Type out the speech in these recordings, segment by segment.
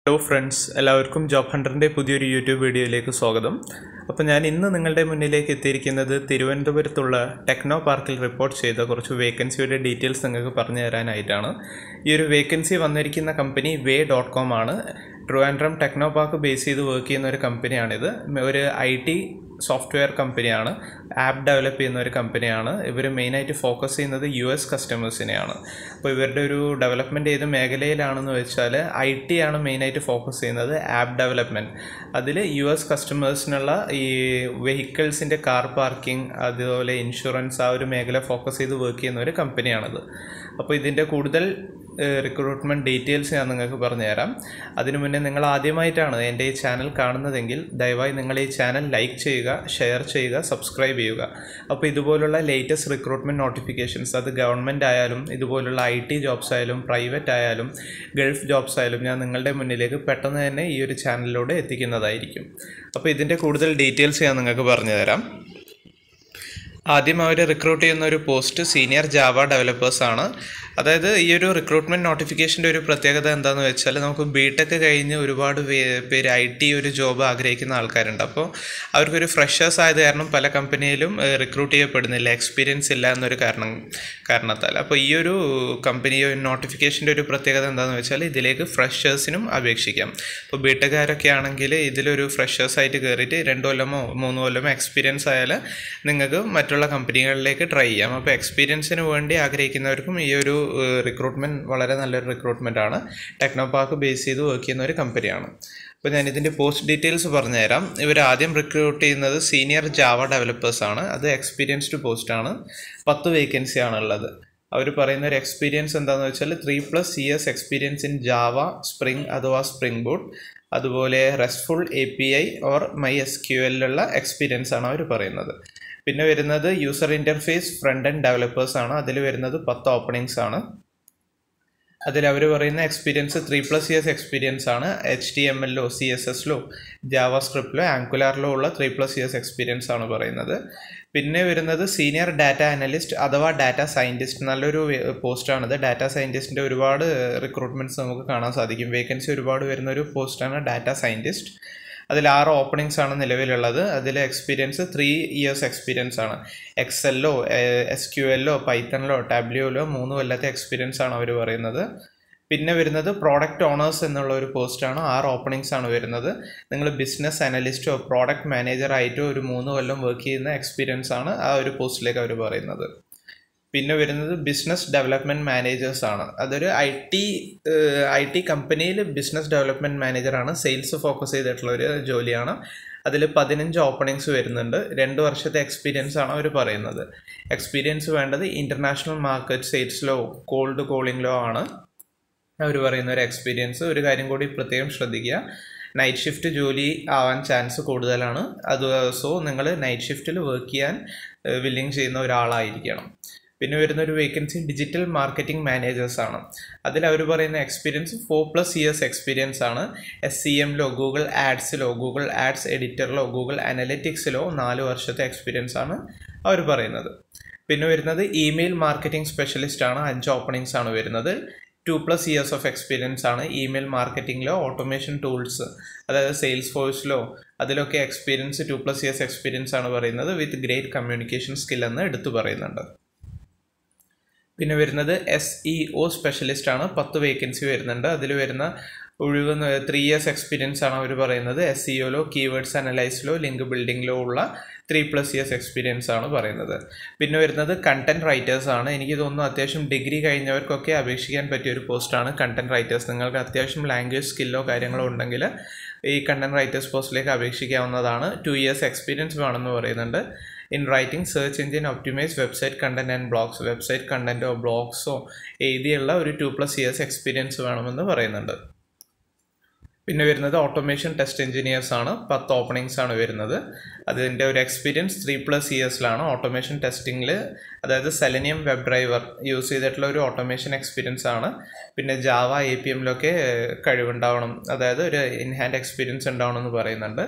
hello friends എല്ലാവർക്കും job ഹണ്ടറിൻ്റെ പുതിയൊരു യൂട്യൂബ് വീഡിയോയിലേക്ക് സ്വാഗതം അപ്പോൾ ഞാൻ ഇന്ന് നിങ്ങളുടെ മുന്നിലേക്ക് എത്തിയിരിക്കുന്നത് തിരുവനന്തപുരത്തുള്ള ടെക്നോ പാർക്കിൽ റിപ്പോർട്ട് ചെയ്ത കുറച്ച് വേക്കൻസിയുടെ ഡീറ്റെയിൽസ് നിങ്ങൾക്ക് പറഞ്ഞു തരാനായിട്ടാണ് ഈ ഒരു വേക്കൻസി വന്നിരിക്കുന്ന കമ്പനി വേ ഡോട്ട് കോം ആണ് ട്രിവാൻഡ്രം ടെക്നോ പാർക്ക് ബേസ് ചെയ്ത് വർക്ക് ചെയ്യുന്ന ഒരു കമ്പനിയാണിത് ഒരു ഐ ടി സോഫ്റ്റ്വെയർ കമ്പനിയാണ് ആപ്പ് ഡെവലപ്പ് ചെയ്യുന്ന ഒരു കമ്പനിയാണ് ഇവർ മെയിനായിട്ട് ഫോക്കസ് ചെയ്യുന്നത് യു എസ് കസ്റ്റമേഴ്സിനെയാണ് അപ്പോൾ ഇവരുടെ ഒരു ഡെവലപ്മെൻറ്റ് ഏത് മേഖലയിലാണെന്ന് വെച്ചാൽ ഐ ടി ആണ് മെയിനായിട്ട് ഫോക്കസ് ചെയ്യുന്നത് ആപ്പ് ഡെവലപ്മെൻറ്റ് അതിൽ യു എസ് കസ്റ്റമേഴ്സിനുള്ള ഈ വെഹിക്കിൾസിൻ്റെ കാർ പാർക്കിംഗ് അതുപോലെ ഇൻഷുറൻസ് ആ ഒരു മേഖല ഫോക്കസ് ചെയ്ത് വർക്ക് ചെയ്യുന്ന ഒരു കമ്പനിയാണിത് അപ്പോൾ ഇതിൻ്റെ കൂടുതൽ റിക്രൂട്ട്മെൻറ്റ് ഡീറ്റെയിൽസ് ഞാൻ നിങ്ങൾക്ക് പറഞ്ഞുതരാം അതിനു മുന്നേ നിങ്ങൾ ആദ്യമായിട്ടാണ് എൻ്റെ ഈ ചാനൽ കാണുന്നതെങ്കിൽ ദയവായി നിങ്ങൾ ഈ ചാനൽ ലൈക്ക് ചെയ്യുക ഷെയർ ചെയ്യുക സബ്സ്ക്രൈബ് ചെയ്യുക അപ്പോൾ ഇതുപോലുള്ള ലേറ്റസ്റ്റ് റിക്രൂട്ട്മെൻറ്റ് നോട്ടിഫിക്കേഷൻസ് അത് ഗവൺമെൻറ് ആയാലും ഇതുപോലുള്ള ഐ ടി ജോബ്സ് ആയാലും പ്രൈവറ്റ് ആയാലും ഗൾഫ് ജോബ്സ് ആയാലും ഞാൻ നിങ്ങളുടെ മുന്നിലേക്ക് പെട്ടെന്ന് തന്നെ ഈ ഒരു ചാനലിലൂടെ എത്തിക്കുന്നതായിരിക്കും അപ്പോൾ ഇതിൻ്റെ കൂടുതൽ ഡീറ്റെയിൽസ് ഞാൻ നിങ്ങൾക്ക് പറഞ്ഞു തരാം ആദ്യം അവർ റിക്രൂട്ട് ചെയ്യുന്ന ഒരു പോസ്റ്റ് സീനിയർ ജാവ ഡെവലപ്പേഴ്സ് ആണ് അതായത് ഈ ഒരു റിക്രൂട്ട്മെൻറ്റ് നോട്ടിഫിക്കേഷൻ്റെ ഒരു പ്രത്യേകത എന്താണെന്ന് വെച്ചാൽ നമുക്ക് ബി ടെക് കഴിഞ്ഞ് ഒരുപാട് പേര് ഐ ടി ഒരു ജോബ് ആഗ്രഹിക്കുന്ന ആൾക്കാരുണ്ട് അപ്പോൾ അവർക്കൊരു ഫ്രഷേഴ്സ് ആയത് കാരണം പല കമ്പനിയിലും റിക്രൂട്ട് ചെയ്യപ്പെടുന്നില്ല എക്സ്പീരിയൻസ് ഇല്ല എന്നൊരു കാരണം കാരണത്താൽ അപ്പോൾ ഈ ഒരു കമ്പനി നോട്ടിഫിക്കേഷൻ്റെ ഒരു പ്രത്യേകത എന്താണെന്ന് വെച്ചാൽ ഇതിലേക്ക് ഫ്രഷേഴ്സിനും അപേക്ഷിക്കാം ഇപ്പോൾ ബി ടെക്കാരൊക്കെ ആണെങ്കിൽ ഇതിലൊരു ഫ്രഷേഴ്സ് ആയിട്ട് കയറിയിട്ട് രണ്ട് കൊല്ലമോ മൂന്ന് കൊല്ലമോ എക്സ്പീരിയൻസ് ആയാൽ നിങ്ങൾക്ക് മറ്റുള്ള കമ്പനികളിലേക്ക് ട്രൈ ചെയ്യാം അപ്പോൾ എക്സ്പീരിയൻസിന് വേണ്ടി ആഗ്രഹിക്കുന്നവർക്കും ഈ ഒരു റിക്രൂട്ട്മെൻറ്റ് വളരെ നല്ലൊരു റിക്രൂട്ട്മെൻ്റ് ആണ് ടെക്നോ പാർക്ക് ബേസ് ചെയ്ത് വർക്ക് ചെയ്യുന്ന ഒരു കമ്പനിയാണ് അപ്പോൾ ഞാൻ ഇതിൻ്റെ പോസ്റ്റ് ഡീറ്റെയിൽസ് പറഞ്ഞുതരാം ഇവർ ആദ്യം റിക്രൂട്ട് ചെയ്യുന്നത് സീനിയർ ജാവ ഡെവലപ്പേഴ്സ് ആണ് അത് എക്സ്പീരിയൻസ്ഡ് പോസ്റ്റാണ് പത്ത് വേക്കൻസി ആണുള്ളത് അവർ പറയുന്ന ഒരു എക്സ്പീരിയൻസ് എന്താണെന്ന് വെച്ചാൽ three plus C S experience in Java spring അഥവാ സ്പ്രിംഗ് ബൂട്ട് അതുപോലെ restful A P I or my S Q എല്ലുള്ള എക്സ്പീരിയൻസ് ആണ് അവർ പറയുന്നത് പിന്നെ വരുന്നത് user interface front end developers ആണ് അതിൽ വരുന്നത് പത്ത് ഓപ്പണിങ്സ് ആണ് അതിൽ അവർ പറയുന്ന experience three plus years experience ആണ് എച്ച് ടി എം എല്ലോ സി എസ് എസിലോ ജാവ സ്ക്രിപ്റ്റിലോ ആങ്കുലാറിലോ ഉള്ള ത്രീ പ്ലസ് ഇയേഴ്സ് എക്സ്പീരിയൻസ് ആണ് പറയുന്നത് പിന്നെ വരുന്നത് സീനിയർ ഡാറ്റ അനലിസ്റ്റ് അഥവാ ഡാറ്റ സയൻറ്റിസ്റ്റ് നല്ലൊരു പോസ്റ്റാണിത് ഡാറ്റ സയൻറ്റിസ്റ്റിൻ്റെ ഒരുപാട് റിക്രൂട്ട്മെൻറ്റ്സ് നമുക്ക് കാണാൻ സാധിക്കും വേക്കൻസി ഒരുപാട് വരുന്ന ഒരു പോസ്റ്റാണ് ഡാറ്റ സയൻറ്റിസ്റ്റ് അതിൽ ആറ് ഓപ്പണിങ്സ് ആണ് നിലവിലുള്ളത് അതിൽ എക്സ്പീരിയൻസ് ത്രീ ഇയേഴ്സ് എക്സ്പീരിയൻസ് ആണ് എക്സെല്ലോ എസ് ക്യു എല്ലോ പൈത്തണിലോ ടാബ്ലിയോയിലോ മൂന്ന് കൊല്ലത്തെ എക്സ്പീരിയൻസ് ആണ് അവർ പറയുന്നത് പിന്നെ വരുന്നത് പ്രോഡക്റ്റ് ഓണേഴ്സ് എന്നുള്ള ഒരു പോസ്റ്റാണ് ആറ് ഓപ്പണിങ്സ് ആണ് വരുന്നത് നിങ്ങൾ ബിസിനസ് അനലിസ്റ്റോ പ്രോഡക്റ്റ് മാനേജറായിട്ടോ ഒരു മൂന്ന് കൊല്ലം വർക്ക് ചെയ്യുന്ന എക്സ്പീരിയൻസ് ആണ് ആ ഒരു പോസ്റ്റിലേക്ക് അവർ പറയുന്നത് പിന്നെ വരുന്നത് ബിസിനസ് ഡെവലപ്മെൻറ്റ് മാനേജേഴ്സ് ആണ് അതൊരു ഐ ടി ഐ ടി കമ്പനിയിൽ ബിസിനസ് ഡെവലപ്മെൻറ്റ് മാനേജറാണ് സെയിൽസ് ഫോക്കസ് ചെയ്തിട്ടുള്ള ഒരു ജോലിയാണ് അതിൽ പതിനഞ്ച് ഓപ്പണിങ്സ് വരുന്നുണ്ട് രണ്ട് വർഷത്തെ എക്സ്പീരിയൻസ് ആണ് അവർ പറയുന്നത് എക്സ്പീരിയൻസ് വേണ്ടത് ഇൻ്റർനാഷണൽ മാർക്കറ്റ് സെയിൽസിലോ കോൾഡ് കോളിങ്ങിലോ ആണ് അവർ പറയുന്ന ഒരു എക്സ്പീരിയൻസ് ഒരു കാര്യം കൂടി പ്രത്യേകം ശ്രദ്ധിക്കുക നൈറ്റ് ഷിഫ്റ്റ് ജോലി ആവാൻ ചാൻസ് കൂടുതലാണ് അത് സോ നിങ്ങൾ നൈറ്റ് ഷിഫ്റ്റിൽ വർക്ക് ചെയ്യാൻ വില്ലിങ് ചെയ്യുന്ന ഒരാളായിരിക്കണം പിന്നെ വരുന്ന ഒരു വേക്കൻസി ഡിജിറ്റൽ മാർക്കറ്റിംഗ് മാനേജേഴ്സ് ആണ് അതിൽ അവർ പറയുന്ന experience four plus years experience ആണ് എസ് സി എമ്മിലോ ഗൂഗിൾ ആഡ്സിലോ ഗൂഗിൾ ആഡ്സ് എഡിറ്ററിലോ ഗൂഗിൾ അനലിറ്റിക്സിലോ നാല് വർഷത്തെ എക്സ്പീരിയൻസ് ആണ് അവർ പറയുന്നത് പിന്നെ വരുന്നത് ഇമെയിൽ മാർക്കറ്റിംഗ് സ്പെഷ്യലിസ്റ്റ് ആണ് അഞ്ച് ഓപ്പണിങ്സ് ആണ് വരുന്നത് two plus years of experience ആണ് ഇമെയിൽ മാർക്കറ്റിംഗിലോ ഓട്ടോമേഷൻ ടൂൾസ് അതായത് സെയിൽസ് ഫോഴ്സിലോ അതിലൊക്കെ experience two plus years experience ആണ് പറയുന്നത് വിത്ത് ഗ്രേറ്റ് കമ്മ്യൂണിക്കേഷൻ സ്കിൽ എന്ന് എടുത്തു പറയുന്നുണ്ട് പിന്നെ വരുന്നത് എസ് ഇ ഒ സ്പെഷ്യലിസ്റ്റ് ആണ് പത്ത് വേക്കൻസി വരുന്നുണ്ട് അതിൽ വരുന്ന ഒഴിവ് ത്രീ ഇയേഴ്സ് എക്സ്പീരിയൻസ് ആണ് അവർ പറയുന്നത് എസ് സിഒയിലോ കീവേഡ്സ് അനലൈസിലോ ലിങ്ക് ബിൽഡിങ്ങിലോ ഉള്ള ത്രീ പ്ലസ് ഇയേഴ്സ് എക്സ്പീരിയൻസ് ആണ് പറയുന്നത് പിന്നെ വരുന്നത് കണ്ടന്റ് റൈറ്റേഴ്സ് ആണ് എനിക്ക് തോന്നുന്നു അത്യാവശ്യം ഡിഗ്രി കഴിഞ്ഞവർക്കൊക്കെ അപേക്ഷിക്കാൻ പറ്റിയ ഒരു പോസ്റ്റാണ് കണ്ടന്റ് റൈറ്റേഴ്സ് നിങ്ങൾക്ക് അത്യാവശ്യം ലാംഗ്വേജ് സ്കില്ലോ കാര്യങ്ങളോ ഉണ്ടെങ്കിൽ ഈ കണ്ടന്റ് റൈറ്റേഴ്സ് പോസ്റ്റിലേക്ക് അപേക്ഷിക്കാവുന്നതാണ് ടു ഇയേഴ്സ് എക്സ്പീരിയൻസ് വേണമെന്ന് പറയുന്നുണ്ട് in writing search engine optimize website content and blogs website കണ്ടന്റോ ബ്ലോഗ്സോ എഴുതിയുള്ള ഒരു ടു പ്ലസ് ഇയേഴ്സ് എക്സ്പീരിയൻസ് വേണമെന്ന് പറയുന്നുണ്ട് പിന്നെ വരുന്നത് ഓട്ടോമേഷൻ ടെസ്റ്റ് എഞ്ചിനീയേഴ്സ് ആണ് പത്ത് ഓപ്പണിങ്സ് ആണ് വരുന്നത് അതിൻ്റെ ഒരു എക്സ്പീരിയൻസ് ത്രീ പ്ലസ് ഇയേഴ്സിലാണ് ഓട്ടോമേഷൻ ടെസ്റ്റിങ്ങിൽ അതായത് സെലനിയം വെബ് ഡ്രൈവർ യൂസ് ചെയ്തിട്ടുള്ള ഒരു ഓട്ടോമേഷൻ എക്സ്പീരിയൻസ് ആണ് പിന്നെ ജാവ എ പി എമ്മിലൊക്കെ കഴിവുണ്ടാവണം അതായത് ഒരു ഇൻഹാൻഡ് എക്സ്പീരിയൻസ് ഉണ്ടാവണം എന്ന് പറയുന്നുണ്ട്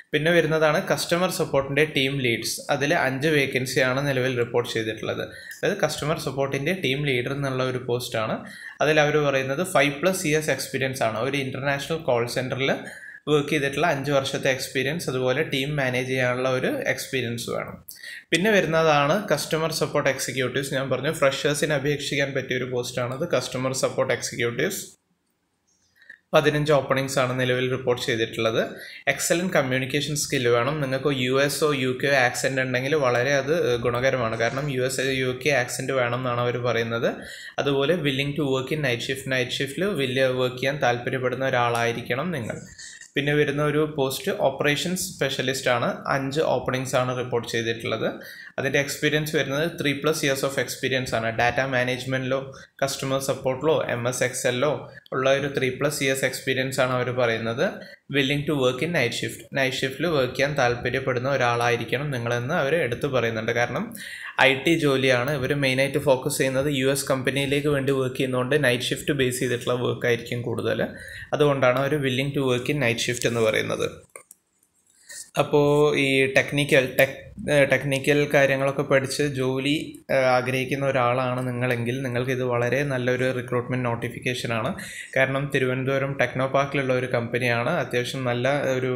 പിന്നെ വരുന്നതാണ് കസ്റ്റമർ സപ്പോർട്ടിൻ്റെ ടീം ലീഡ്സ് അതിൽ അഞ്ച് വേക്കൻസിയാണ് നിലവിൽ റിപ്പോർട്ട് ചെയ്തിട്ടുള്ളത് അതായത് കസ്റ്റമർ സപ്പോർട്ടിൻ്റെ ടീം ലീഡർ എന്നുള്ള ഒരു പോസ്റ്റാണ് അതിൽ അവർ പറയുന്നത് ഫൈവ് പ്ലസ് ഇയേഴ്സ് എക്സ്പീരിയൻസ് ആണ് ഒരു ഇൻ്റർനാഷണൽ കോൾ സെൻറ്ററിൽ വർക്ക് ചെയ്തിട്ടുള്ള അഞ്ച് വർഷത്തെ എക്സ്പീരിയൻസ് അതുപോലെ ടീം മാനേജ് ചെയ്യാനുള്ള ഒരു എക്സ്പീരിയൻസ് വേണം പിന്നെ വരുന്നതാണ് കസ്റ്റമർ സപ്പോർട്ട് എക്സിക്യൂട്ടീവ്സ് ഞാൻ പറഞ്ഞു ഫ്രഷേഴ്സിന് അപേക്ഷിക്കാൻ പറ്റിയ ഒരു പോസ്റ്റാണത് കസ്റ്റമർ സപ്പോർട്ട് എക്സിക്യൂട്ടീവ്സ് പതിനഞ്ച് ഓപ്പണിങ്സ് ആണ് നിലവിൽ റിപ്പോർട്ട് ചെയ്തിട്ടുള്ളത് എക്സലൻറ്റ് കമ്മ്യൂണിക്കേഷൻ സ്കില്ല് വേണം നിങ്ങൾക്ക് യു എസോ യു കെയോ ആക്സെൻ്റ് ഉണ്ടെങ്കിൽ വളരെ അത് ഗുണകരമാണ് കാരണം U S U K accent വേണം എന്നാണ് അവർ പറയുന്നത് അതുപോലെ willing to work in night shift night ഷിഫ്റ്റിൽ വലിയ വർക്ക് ചെയ്യാൻ താല്പര്യപ്പെടുന്ന ഒരാളായിരിക്കണം നിങ്ങൾ പിന്നെ വരുന്ന ഒരു പോസ്റ്റ് ഓപ്പറേഷൻസ് സ്പെഷ്യലിസ്റ്റ് ആണ് അഞ്ച് ഓപ്പണിങ്സ് ആണ് റിപ്പോർട്ട് ചെയ്തിട്ടുള്ളത് അതിൻ്റെ എക്സ്പീരിയൻസ് വരുന്നത് three plus years of experience ആണ് ഡാറ്റ മാനേജ്മെൻറ്റിലോ കസ്റ്റമർ സപ്പോർട്ടിലോ എം എസ് എക്സെല്ലോ ഉള്ള ഒരു ത്രീ പ്ലസ് ഇയേഴ്സ് എക്സ്പീരിയൻസ് ആണ് അവർ പറയുന്നത് willing to work in night shift night ഷിഫ്റ്റിൽ വർക്ക് ചെയ്യാൻ താല്പര്യപ്പെടുന്ന ഒരാളായിരിക്കണം നിങ്ങളെന്ന് അവർ എടുത്തു പറയുന്നുണ്ട് കാരണം ഐ ടി ജോലിയാണ് ഇവർ മെയിനായിട്ട് ഫോക്കസ് ചെയ്യുന്നത് യു എസ് കമ്പനിയിലേക്ക് വേണ്ടി വർക്ക് ചെയ്യുന്നതുകൊണ്ട് നൈറ്റ് ഷിഫ്റ്റ് ബേസ് ചെയ്തിട്ടുള്ള വർക്ക് ആയിരിക്കും കൂടുതൽ അതുകൊണ്ടാണ് അവർ willing to work in night shift എന്ന് പറയുന്നത് അപ്പോൾ ഈ ടെക്നിക്കൽ ടെക് ടെക്നിക്കൽ കാര്യങ്ങളൊക്കെ പഠിച്ച് ജോലി ആഗ്രഹിക്കുന്ന ഒരാളാണ് നിങ്ങളെങ്കിൽ നിങ്ങൾക്ക് ഇത് വളരെ നല്ലൊരു റിക്രൂട്ട്മെൻറ്റ് നോട്ടിഫിക്കേഷനാണ് കാരണം തിരുവനന്തപുരം ടെക്നോ പാർക്കിലുള്ള ഒരു കമ്പനിയാണ് അത്യാവശ്യം നല്ല ഒരു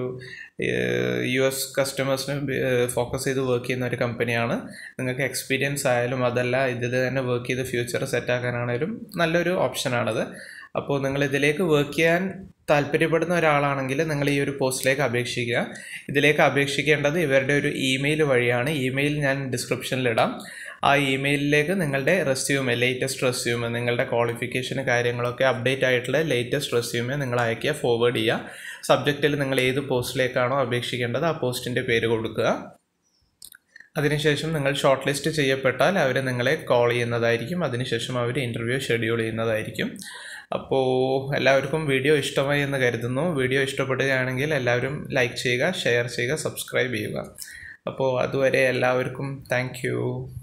യു എസ് കസ്റ്റമേഴ്സിന് ഫോക്കസ് ചെയ്ത് വർക്ക് ചെയ്യുന്ന ഒരു കമ്പനിയാണ് നിങ്ങൾക്ക് എക്സ്പീരിയൻസ് ആയാലും അതല്ല ഇതിൽ തന്നെ വർക്ക് ചെയ്ത് ഫ്യൂച്ചർ സെറ്റാക്കാനാണേലും നല്ലൊരു ഓപ്ഷനാണത് അപ്പോൾ നിങ്ങൾ ഇതിലേക്ക് വർക്ക് ചെയ്യാൻ താല്പര്യപ്പെടുന്ന ഒരാളാണെങ്കിൽ നിങ്ങൾ ഈ ഒരു പോസ്റ്റിലേക്ക് അപേക്ഷിക്കുക ഇതിലേക്ക് അപേക്ഷിക്കേണ്ടത് ഇവരുടെ ഒരു ഇമെയിൽ വഴിയാണ് ഇമെയിൽ ഞാൻ ഡിസ്ക്രിപ്ഷനിലിടാം ആ ഇമെയിലിലേക്ക് നിങ്ങളുടെ റെസ്യൂമെ ലേറ്റസ്റ്റ് റെസ്യൂമെ നിങ്ങളുടെ ക്വാളിഫിക്കേഷന് കാര്യങ്ങളൊക്കെ അപ്ഡേറ്റ് ആയിട്ടുള്ള ലേറ്റസ്റ്റ് റെസ്യൂമെ നിങ്ങൾ അയക്കുക ഫോർവേഡ് ചെയ്യുക സബ്ജക്റ്റിൽ നിങ്ങൾ ഏത് പോസ്റ്റിലേക്കാണോ അപേക്ഷിക്കേണ്ടത് ആ പോസ്റ്റിൻ്റെ പേര് കൊടുക്കുക അതിനുശേഷം നിങ്ങൾ ഷോർട്ട് ലിസ്റ്റ് ചെയ്യപ്പെട്ടാൽ അവർ നിങ്ങളെ കോൾ ചെയ്യുന്നതായിരിക്കും അതിനുശേഷം അവർ ഇൻ്റർവ്യൂ ഷെഡ്യൂൾ ചെയ്യുന്നതായിരിക്കും അപ്പോൾ എല്ലാവർക്കും വീഡിയോ ഇഷ്ടമായി എന്ന് കരുതുന്നു വീഡിയോ ഇഷ്ടപ്പെടുകയാണെങ്കിൽ എല്ലാവരും ലൈക്ക് ചെയ്യുക ഷെയർ ചെയ്യുക സബ്സ്ക്രൈബ് ചെയ്യുക അപ്പോൾ അതുവരെ എല്ലാവർക്കും താങ്ക്